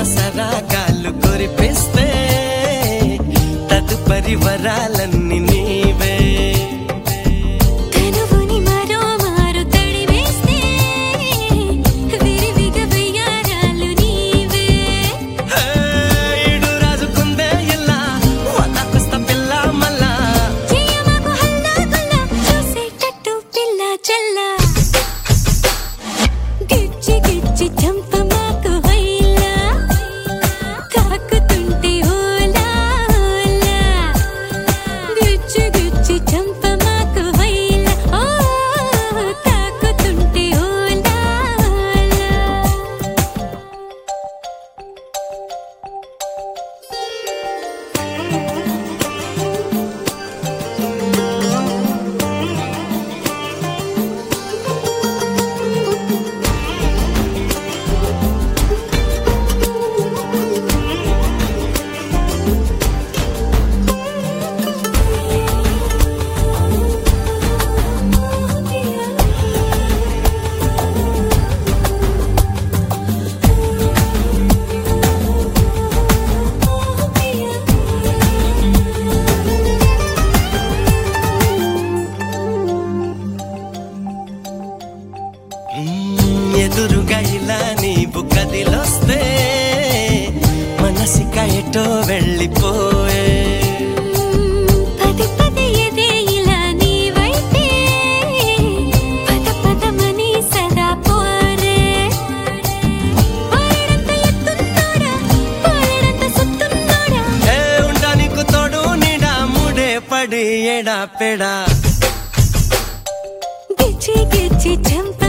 మనసరాగాలు కురిపిస్తే తదుపరి వరాలన్నీ నీవే కనువుని మరో మారు తడివేస్తే విరివిగా వెయ్యారాలు నీవే హే, ఈడు రాజుకుందే ఇలా వదకొస్త పిల్ల మళ్ళా చెయ్యమాకు హల్లా గుల్లా చూసేటట్టు పిల్ల చల్ల గిచ్చి గిచ్చి చంపమాకు వైలా తాకుతుంటే ఓలా ఓలా గిచ్చి గిచ్చి చంపమాకు వైలా ఓ తాకుతుంటే ఓలా ఓలా మ్మ్, ఎదురుగా ఇలా నీవు కదిలొస్తే మనసిక ఎటో వెళ్ళిపోయే పది పది ఎదే ఇలా నీ వైపే పద పదమని సదా పోరే పోరడంత ఎత్తున్నోడా పోరడంత సుత్తున్నోడా ఏ ఉండా నీకు తోడు నీడా ముడే పడి ఎడా పెడా గిచ్చి గిచ్చి చంప